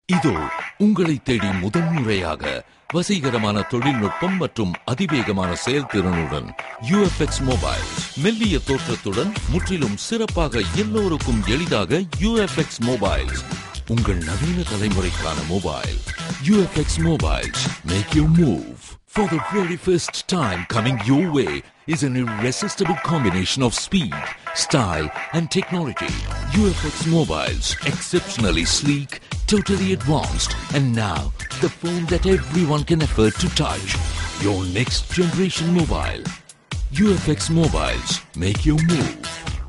இதோ உங்களை தேடி முதன்முறையாக வசீகரமான தொழில்நுட்பம் மற்றும் அதிவேகமான செயல்திறனுடன் யூஎஃப்எக்ஸ் மொபைல் மெல்லிய தோற்றத்துடன் முற்றிலும் சிறப்பாக எல்லோருக்கும் எளிதாக யூஎஃப்எக்ஸ் மொபைல்ஸ் உங்கள் நவீன தலைமுறைக்கான mobile UFX mobiles make you move For the very first time coming your way is an irresistible combination of speed, style and technology. UFX Mobiles, exceptionally sleek, totally advanced and now the phone that everyone can afford to touch. Your next generation mobile. UFX Mobiles, make your move.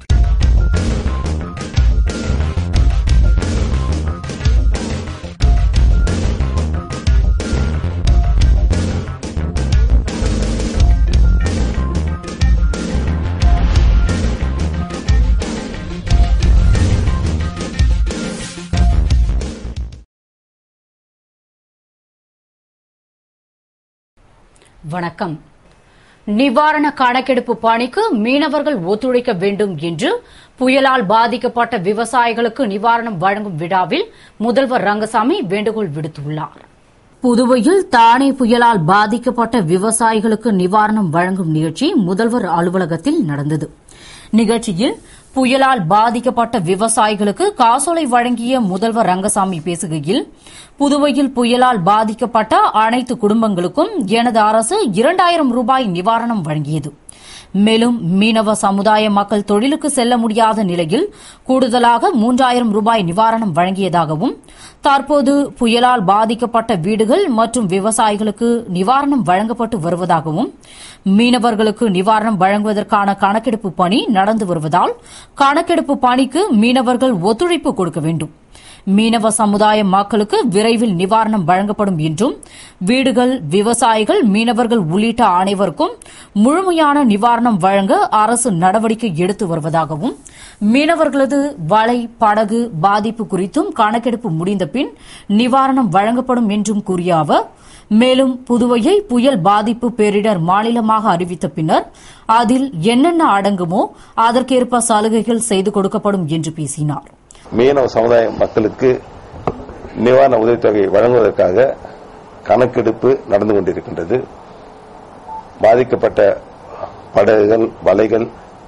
வணக்கம் நிவாரண கணக்கெடுப்பு பணிக்கு மீனவர்கள் ஒத்துழைக்க வேண்டும் என்று புயலால் பாதிக்கப்பட்ட விவசாயிகளுக்கு நிவாரணம் வழங்கும் விழாவில் முதல்வர் ரங்கசாமி வேண்டுகோள் விடுத்துள்ளார் புதுவையில் தானே புயலால் பாதிக்கப்பட்ட விவசாயிகளுக்கு நிவாரணம் வழங்கும் நிகழ்ச்சி முதல்வர் அலுவலகத்தில் நடந்தது நிகழ்ச்சியில் புயலால் பாதிக்கப்பட்ட விவசாயிகளுக்கு காசோலை வழங்கிய முதல்வர் ரங்கசாமி பேசுகையில் புதுவையில் புயலால் பாதிக்கப்பட்ட அனைத்து குடும்பங்களுக்கும் எனது அரசு இரண்டாயிரம் ரூபாய் நிவாரணம் வழங்கியது மேலும் மீனவ சமுதாய மக்கள் தொழிலுக்கு செல்ல முடியாத நிலையில் கூடுதலாக மூன்றாயிரம் ரூபாய் நிவாரணம் வழங்கியதாகவும் தற்போது புயலால் பாதிக்கப்பட்ட வீடுகள் மற்றும் விவசாயிகளுக்கு நிவாரணம் வழங்கப்பட்டு வருவதாகவும் மீனவர்களுக்கு நிவாரணம் வழங்குவதற்கான கணக்கெடுப்பு பணி நடந்து வருவதால் கணக்கெடுப்பு பணிக்கு மீனவர்கள் ஒத்துழைப்பு கொடுக்க வேண்டும் மீனவ சமுதாய மக்களுக்கு விரைவில் நிவாரணம் வழங்கப்படும் என்றும் வீடுகள் விவசாயிகள் மீனவர்கள் உள்ளிட்ட அனைவருக்கும் முழுமையான நிவாரணம் வழங்க அரசு நடவடிக்கை எடுத்து வருவதாகவும் மீனவர்களது வலை படகு பாதிப்பு குறித்தும் கணக்கெடுப்பு முடிந்த பின் நிவாரணம் வழங்கப்படும் என்றும் கூறிய அவர் மேலும் புதுவையை புயல் பாதிப்பு பேரிடர் மாநிலமாக அறிவித்த பின்னர் அதில் என்னென்ன அடங்குமோ அதற்கேற்ப சலுகைகள் செய்து கொடுக்கப்படும் என்று பேசினார் மீனவ சமுதாய மக்களுக்கு நிவாரண உதவித்தொகை வழங்குவதற்காக கணக்கெடுப்பு நடந்து கொண்டிருக்கின்றது பாதிக்கப்பட்ட படகுகள் வலைகள்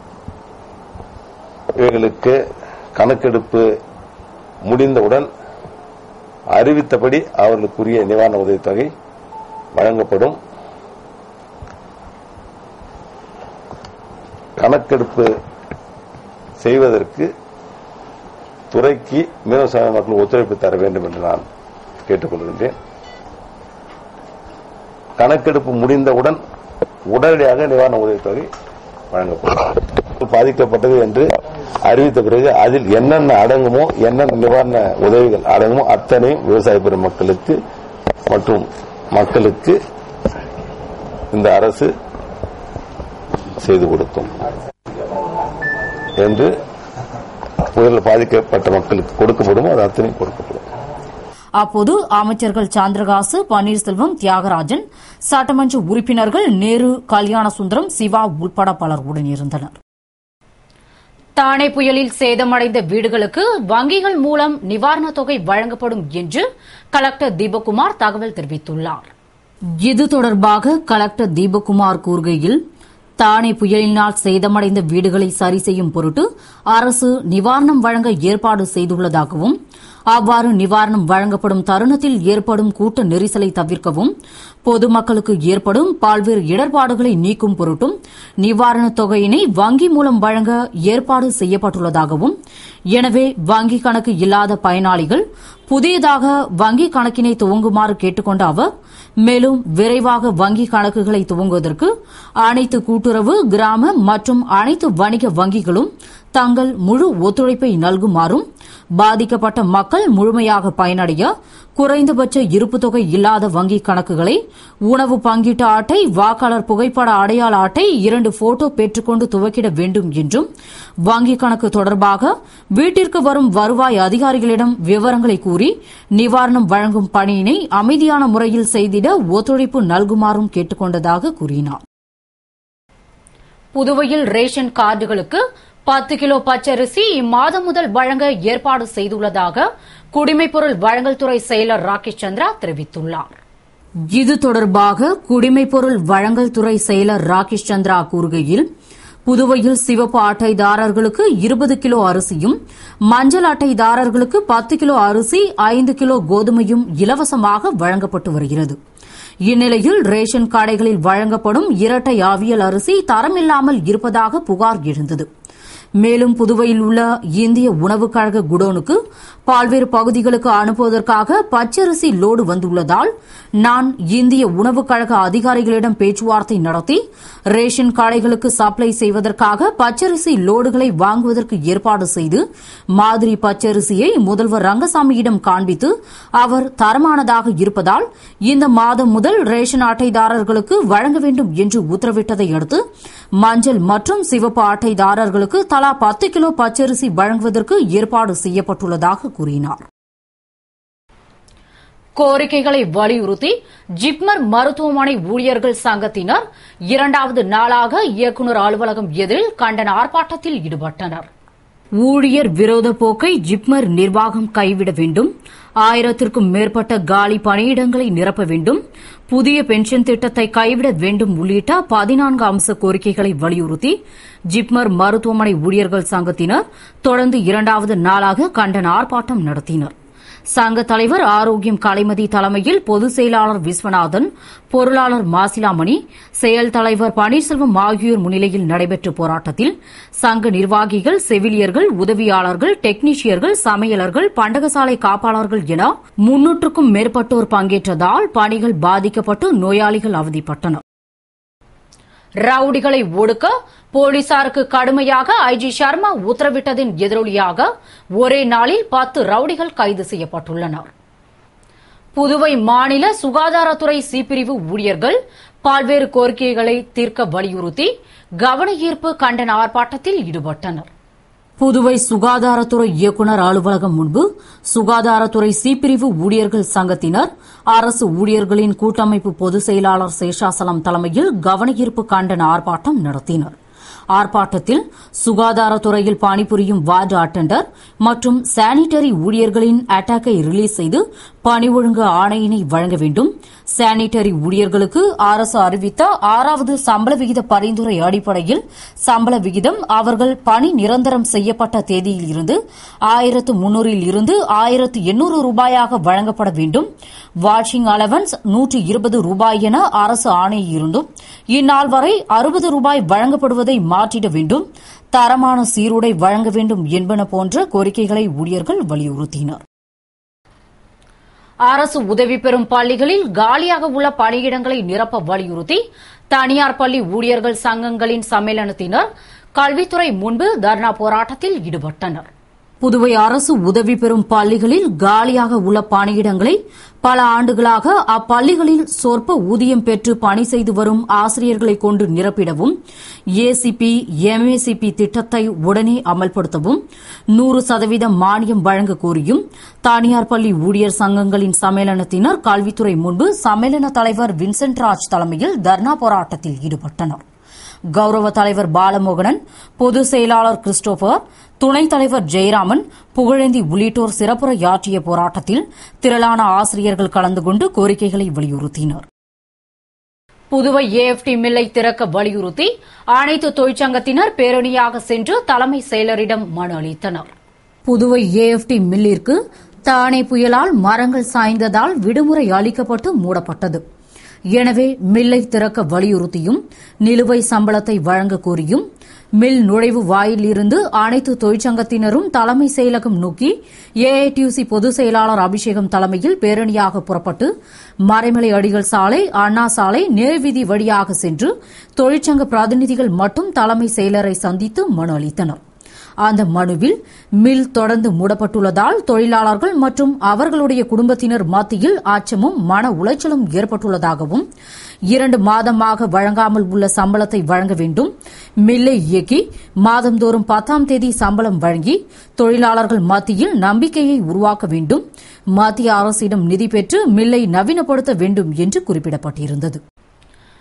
இவைகளுக்கு கணக்கெடுப்பு முடிந்தவுடன் அறிவித்தபடி அவர்களுக்குரிய நிவாரண உதவித்தொகை வழங்கப்படும் கணக்கெடுப்பு செய்வதற்கு துறைக்கு மீனவ சமுதாய மக்கள் ஒத்துழைப்பு தர வேண்டும் என்று நான் கேட்டுக்கொள்கின்றேன் கணக்கெடுப்பு முடிந்தவுடன் உடனடியாக நிவாரண உதவித்தொகை வழங்கப்படும் பாதிக்கப்பட்டது என்று அறிவித்த பிறகு அதில் என்னென்ன அடங்குமோ என்னென்ன நிவாரண உதவிகள் அடங்குமோ அத்தனையும் விவசாய பெருமக்களுக்கு மற்றும் மக்களுக்கு இந்த அரசு செய்து கொடுக்கும் என்று புயலில் பாதிக்கப்பட்ட மக்களுக்கு கொடுக்கப்படும் அது அத்தனையும் கொடுக்கப்படும் அப்போது அமைச்சர்கள் சந்திரகாசு பன்னீர்செல்வம் தியாகராஜன் சட்டமன்ற உறுப்பினர்கள் நேரு கல்யாணசுந்தரம் சிவா உட்பட பலர் உடனிருந்தனர் தானே புயலில் சேதமடைந்த வீடுகளுக்கு வங்கிகள் மூலம் நிவாரணத் தொகை வழங்கப்படும் என்று கலெக்டர் தீபக்குமார் தகவல் தெரிவித்துள்ளார் இது தொடர்பாக கலெக்டர் தீபக்குமார் கூறுகையில் தானே புயலினால் சேதமடைந்த வீடுகளை சரி செய்யும் பொருட்டு அரசு நிவாரணம் வழங்க ஏற்பாடு செய்துள்ளதாகவும் அவ்வாறு நிவாரணம் வழங்கப்படும் தருணத்தில் ஏற்படும் கூட்ட நெரிசலை தவிர்க்கவும் பொதுமக்களுக்கு ஏற்படும் பல்வேறு இடர்பாடுகளை நீக்கும் பொருட்டும் நிவாரணத் தொகையினை வங்கி மூலம் வழங்க ஏற்பாடு செய்யப்பட்டுள்ளதாகவும் எனவே வங்கி கணக்கு இல்லாத பயனாளிகள் புதியதாக வங்கி கணக்கினை துவங்குமாறு கேட்டுக்கொண்ட அவர் மேலும் விரைவாக வங்கி கணக்குகளை துவங்குவதற்கு அனைத்து கூட்டுறவு கிராம மற்றும் அனைத்து வணிக வங்கிகளும் தங்கள் முழு ஒத்துழைப்பை நல்குமாறும் பாதிக்கப்பட்ட மக்கள் முழுமையாக பயனடைய குறைந்தபட்ச இருப்பு தொகை இல்லாத வங்கி கணக்குகளை உணவு பங்கீட்டு அட்டை வாக்காளர் புகைப்பட அடையாள அட்டை இரண்டு போட்டோ பெற்றுக்கொண்டு துவக்கிட வேண்டும் என்றும் வங்கி கணக்கு தொடர்பாக வீட்டிற்கு வரும் வருவாய் அதிகாரிகளிடம் விவரங்களை கூறி நிவாரணம் வழங்கும் பணியினை அமைதியான முறையில் செய்திட ஒத்துழைப்பு நல்குமாறும் கேட்டுக் கொண்டதாக கூறினார் புதுவையில் ரேஷன் கார்டுகளுக்கு பத்து கிலோ பச்சரிசி இம்மாதம் முதல் வழங்க ஏற்பாடு செய்துள்ளதாக குடிமைப்பொருள் வழங்கல் துறை செயலர் ராகேஷ் சந்திரா தெரிவித்துள்ளார் இது தொடர்பாக குடிமைப்பொருள் வழங்கல் துறை செயலர் ராகேஷ் சந்திரா கூறுகையில் புதுவையில் சிவப்பு அட்டைதாரர்களுக்கு இருபது கிலோ அரிசியும் மஞ்சள் அட்டைதாரர்களுக்கு பத்து கிலோ அரிசி ஐந்து கிலோ கோதுமையும் இலவசமாக வழங்கப்பட்டு வருகிறது இந்நிலையில் ரேஷன் கடைகளில் வழங்கப்படும் இரட்டை ஆவியல் அரிசி தரமில்லாமல் இருப்பதாக புகார் எழுந்தது மேலும் புதுவையில் உள்ள இந்திய உணவுக் கழக குடோனுக்கு பல்வேறு பகுதிகளுக்கு அனுப்புவதற்காக பச்சரிசி லோடு வந்துள்ளதால் நான் இந்திய உணவுக் கழக அதிகாரிகளிடம் பேச்சுவார்த்தை நடத்தி ரேஷன் கடைகளுக்கு சப்ளை செய்வதற்காக பச்சரிசி லோடுகளை வாங்குவதற்கு ஏற்பாடு செய்து மாதிரி பச்சரிசியை முதல்வர் ரங்கசாமியிடம் காண்பித்து அவர் தரமானதாக இருப்பதால் இந்த மாதம் முதல் ரேஷன் அட்டைதாரர்களுக்கு வழங்க வேண்டும் என்று உத்தரவிட்டதை அடுத்து மஞ்சள் மற்றும் சிவப்பு அட்டைதாரர்களுக்கு தலா பத்து கிலோ பச்சரிசி வழங்குவதற்கு ஏற்பாடு செய்யப்பட்டுள்ளதாக கூறினார் கோரிக்கைகளை வலியுறுத்தி ஜிப்மர் மருத்துவமனை ஊழியர்கள் சங்கத்தினர் இரண்டாவது நாளாக இயக்குநர் அலுவலகம் எதிரில் கண்டன ஆர்ப்பாட்டத்தில் ஈடுபட்டனர் ஊழியர் விரோத போக்கை ஜிப்மர் நிர்வாகம் கைவிட வேண்டும் ஆயிரத்திற்கும் மேற்பட்ட காலி பணியிடங்களை நிரப்ப வேண்டும் புதிய பென்ஷன் திட்டத்தை கைவிட வேண்டும் உள்ளிட்ட பதினான்கு அம்ச கோரிக்கைகளை வலியுறுத்தி ஜிப்மர் மருத்துவமனை ஊழியர்கள் சங்கத்தினர் தொடர்ந்து இரண்டாவது நாளாக கண்டன ஆர்ப்பாட்டம் நடத்தினர் சங்க தலைவர் ஆரோக்கியம் கலைமதி தலைமையில் பொதுச் செயலாளர் விஸ்வநாதன் பொருளாளர் மாசிலாமணி செயல் தலைவர் பன்னீர்செல்வம் ஆகியோர் முன்னிலையில் நடைபெற்ற போராட்டத்தில் சங்க நிர்வாகிகள் செவிலியர்கள் உதவியாளர்கள் டெக்னீஷியர்கள் சமையலர்கள் பண்டகசாலை காப்பாளர்கள் என முன்னூற்றுக்கும் மேற்பட்டோர் பங்கேற்றதால் பணிகள் பாதிக்கப்பட்டு நோயாளிகள் அவதிப்பட்டனர் ரவுடிகளை ஒடுக்க போலீசாருக்கு கடுமையாக ஐஜி சர்மா உத்தரவிட்டதின் எதிரொலியாக ஒரே நாளில் பத்து ரவுடிகள் கைது செய்யப்பட்டுள்ளனர் புதுவை மாநில சுகாதாரத்துறை சிபிரிவு ஊழியர்கள் பல்வேறு கோரிக்கைகளை தீர்க்க வலியுறுத்தி கவன ஈர்ப்பு கண்டன ஆர்ப்பாட்டத்தில் ஈடுபட்டனர் புதுவை சுகாதாரத்துறை இயக்குநர் அலுவலகம் முன்பு சுகாதாரத்துறை சிபிரிவு ஊழியர்கள் சங்கத்தினர் அரசு ஊழியர்களின் கூட்டமைப்பு பொதுச் செயலாளர் சேஷாசலம் தலைமையில் கவனஈர்ப்பு கண்டன ஆர்ப்பாட்டம் நடத்தினர் ஆர்ப்பாட்டத்தில் சுகாதாரத்துறையில் பணிபுரியும் வார்டு அட்டண்டர் மற்றும் சானிட்டரி ஊழியர்களின் அட்டாக்கை ரிலீஸ் செய்து பணி ஒழுங்கு ஆணையினை வழங்க வேண்டும் சானிட்டரி ஊழியர்களுக்கு அரசு அறிவித்த ஆறாவது சம்பள விகித பரிந்துரை அடிப்படையில் சம்பள விகிதம் அவர்கள் பணி நிரந்தரம் செய்யப்பட்ட தேதியில் இருந்து ஆயிரத்து முன்னூறில் இருந்து ஆயிரத்து எண்ணூறு ரூபாயாக வழங்கப்பட வேண்டும் வாஷிங் அலவன்ஸ் நூற்று இருபது ரூபாய் என அரசு ஆணை இருந்தும் இந்நாள் வரை அறுபது ரூபாய் வழங்கப்படுவதை மாற்றிட வேண்டும் தரமான சீருடை வழங்க வேண்டும் என்பன போன்ற கோரிக்கைகளை ஊழியர்கள் வலியுறுத்தினர் அரசு உதவி பெறும் பள்ளிகளில் காலியாக உள்ள பணியிடங்களை நிரப்ப வலியுறுத்தி தனியார் பள்ளி ஊழியர்கள் சங்கங்களின் சம்மேளனத்தினர் கல்வித்துறை முன்பு தர்ணா போராட்டத்தில் ஈடுபட்டனர் புதுவை அரசு உதவி பெறும் பள்ளிகளில் காலியாக உள்ள பணியிடங்களை பல ஆண்டுகளாக அப்பள்ளிகளில் சொற்ப ஊதியம் பெற்று பணி செய்து வரும் ஆசிரியர்களை கொண்டு நிரப்பிடவும் ஏசிபி எம்ஏசிபி திட்டத்தை உடனே அமல்படுத்தவும் நூறு சதவீதம் மானியம் வழங்க கோரியும் தனியார் பள்ளி ஊழியர் சங்கங்களின் சம்மேளனத்தினர் கல்வித்துறை முன்பு சம்மேளன தலைவர் வின்சென்ட் ராஜ் தலைமையில் தர்ணா போராட்டத்தில் ஈடுபட்டனர் கௌரவ தலைவர் பாலமோகனன் பொதுச் செயலாளர் கிறிஸ்டோபர் துணைத் தலைவர் ஜெயராமன் புகழேந்தி உள்ளிட்டோர் சிறப்புரையாற்றிய போராட்டத்தில் திரளான ஆசிரியர்கள் கலந்து கொண்டு கோரிக்கைகளை வலியுறுத்தினர் புதுவை ஏஎஃப்டி மில்லை திறக்க வலியுறுத்தி அனைத்து தொழிற்சங்கத்தினர் பேரணியாக சென்று தலைமை செயலரிடம் மனு அளித்தனர் புதுவை ஏஎஃப்டி மில்லிற்கு தானே புயலால் மரங்கள் சாய்ந்ததால் விடுமுறை அளிக்கப்பட்டு மூடப்பட்டது எனவே மில்லை திறக்க வலியுறுத்தியும் நிலுவை சம்பளத்தை வழங்க கோரியும் மில் நுழைவு வாயில் இருந்து அனைத்து தொழிற்சங்கத்தினரும் தலைமை செயலகம் நோக்கி ஏஐடியூசி பொதுச் செயலாளர் அபிஷேகம் தலைமையில் பேரணியாக புறப்பட்டு மறைமலை அடிகள் சாலை அண்ணா சாலை நேர்வீதி வழியாக சென்று தொழிற்சங்க பிரதிநிதிகள் மட்டும் தலைமை செயலரை சந்தித்து மனு அளித்தனர் அந்த மனுவில் மில் தொடர்ந்து மூடப்பட்டுள்ளதால் தொழிலாளர்கள் மற்றும் அவர்களுடைய குடும்பத்தினர் மத்தியில் அச்சமும் மன உளைச்சலும் ஏற்பட்டுள்ளதாகவும் இரண்டு மாதமாக வழங்காமல் உள்ள சம்பளத்தை வழங்க வேண்டும் மில்லை இயக்கி மாதந்தோறும் பத்தாம் தேதி சம்பளம் வழங்கி தொழிலாளர்கள் மத்தியில் நம்பிக்கையை உருவாக்க வேண்டும் மத்திய அரசிடம் நிதி பெற்று மில்லை நவீனப்படுத்த வேண்டும் என்று குறிப்பிடப்பட்டிருந்தது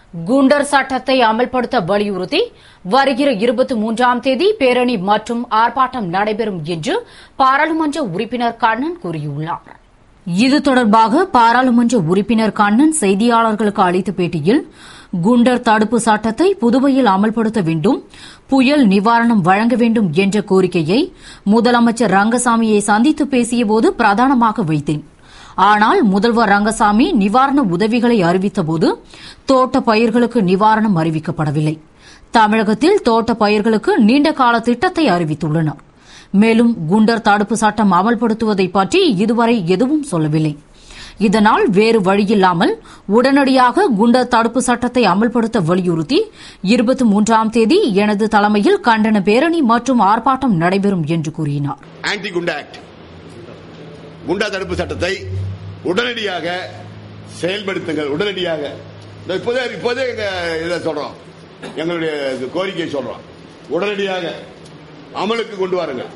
குண்டர் சட்டத்தை அமல்படுத்த வலியுறுத்தி வருகிற இருபத்தி மூன்றாம் தேதி பேரணி மற்றும் ஆர்ப்பாட்டம் நடைபெறும் என்று பாராளுமன்ற உறுப்பினர் கண்ணன் கூறியுள்ளார் இது தொடர்பாக பாராளுமன்ற உறுப்பினர் கண்ணன் செய்தியாளர்களுக்கு அளித்த பேட்டியில் குண்டர் தடுப்பு சட்டத்தை புதுவையில் அமல்படுத்த வேண்டும் புயல் நிவாரணம் வழங்க வேண்டும் என்ற கோரிக்கையை முதலமைச்சர் ரங்கசாமியை சந்தித்து பேசியபோது பிரதானமாக வைத்தேன் ஆனால் முதல்வர் ரங்கசாமி நிவாரண உதவிகளை அறிவித்தபோது தோட்ட பயிர்களுக்கு நிவாரணம் அறிவிக்கப்படவில்லை தமிழகத்தில் தோட்ட பயிர்களுக்கு நீண்ட கால திட்டத்தை அறிவித்துள்ளனர் மேலும் குண்டர் தடுப்பு சட்டம் அமல்படுத்துவதை பற்றி இதுவரை எதுவும் சொல்லவில்லை இதனால் வேறு வழியில்லாமல் உடனடியாக குண்டர் தடுப்பு சட்டத்தை அமல்படுத்த வலியுறுத்தி இருபத்தி மூன்றாம் தேதி எனது தலைமையில் கண்டன பேரணி மற்றும் ஆர்ப்பாட்டம் நடைபெறும் என்று கூறினார் ஆன்டி குண்டா ஆக்ட் குண்டா தடுப்பு சட்டத்தை உடனடியாக செயல்படுத்துங்கள் உடனடியாக இதோ இப்போதே இப்போதே எங்க இதை சொல்றோம் எங்களுடைய கோரிக்கையை சொல்றோம் உடனடியாக அமலுக்கு கொண்டு வாருங்கள்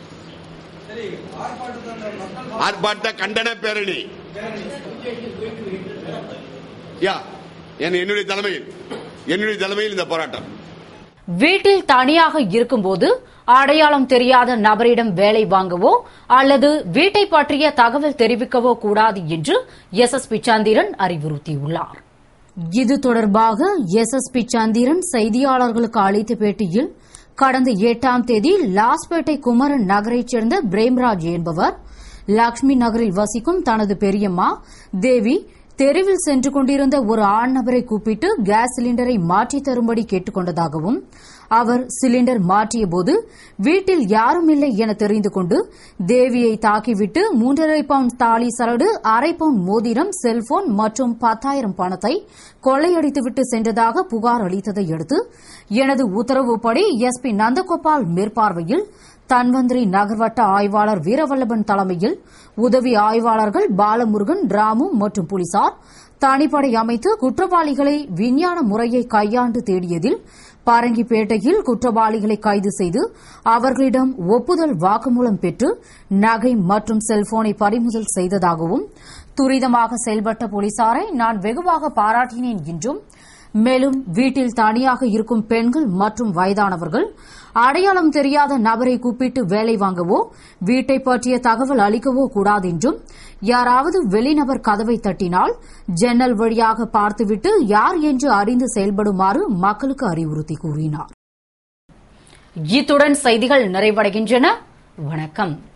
ஆர்ப்பாட்ட கண்டன பேரணி யா என் என்னுடைய தலைமையில் என்னுடைய தலைமையில் இந்த போராட்டம் வீட்டில் தனியாக இருக்கும்போது அடையாளம் தெரியாத நபரிடம் வேலை வாங்கவோ அல்லது வீட்டை பற்றிய தகவல் தெரிவிக்கவோ கூடாது என்று எஸ் எஸ் பி சந்திரன் அறிவுறுத்தியுள்ளார் இது தொடர்பாக எஸ் எஸ் பி சந்திரன் செய்தியாளர்களுக்கு அளித்த பேட்டியில் கடந்த எட்டாம் தேதி லாஸ்பேட்டை குமரன் நகரைச் சேர்ந்த பிரேம்ராஜ் என்பவர் லக்ஷ்மி நகரில் வசிக்கும் தனது பெரியம்மா தேவி தெருவில் சென்று கொண்டிருந்த ஒரு ஆண் நபரை கூப்பிட்டு கேஸ் சிலிண்டரை மாற்றித் தரும்படி கேட்டுக் கொண்டதாகவும் அவர் சிலிண்டர் மாற்றியபோது வீட்டில் யாரும் இல்லை என தெரிந்து கொண்டு தேவியை தாக்கிவிட்டு மூன்றரை பவுண்ட் தாலி சரடு அரை பவுண்ட் மோதிரம் செல்போன் மற்றும் பத்தாயிரம் பணத்தை கொள்ளையடித்துவிட்டு சென்றதாக புகார் அளித்ததை அடுத்து எனது உத்தரவுப்படி எஸ்பி நந்தகோபால் மேற்பார்வையில் தன்வந்திரி நகர்வட்ட ஆய்வாளர் வீரவல்லபன் தலைமையில் உதவி ஆய்வாளர்கள் பாலமுருகன் ராமு மற்றும் போலீசார் தனிப்படை அமைத்து குற்றவாளிகளை விஞ்ஞான முறையை கையாண்டு தேடியதில் பரங்கிப்பேட்டையில் குற்றவாளிகளை கைது செய்து அவர்களிடம் ஒப்புதல் வாக்குமூலம் பெற்று நகை மற்றும் செல்போனை பறிமுதல் செய்ததாகவும் துரிதமாக செயல்பட்ட போலீசாரை நான் வெகுவாக பாராட்டினேன் என்றும் மேலும் வீட்டில் தனியாக இருக்கும் பெண்கள் மற்றும் வயதானவர்கள் அடையாளம் தெரியாத நபரை கூப்பிட்டு வேலை வாங்கவோ வீட்டை பற்றிய தகவல் அளிக்கவோ கூடாது என்றும் யாராவது வெளிநபர் கதவை தட்டினால் ஜன்னல் வழியாக பார்த்துவிட்டு யார் என்று அறிந்து செயல்படுமாறு மக்களுக்கு அறிவுறுத்தி கூறினார் இத்துடன் செய்திகள் நிறைவடைகின்றன வணக்கம்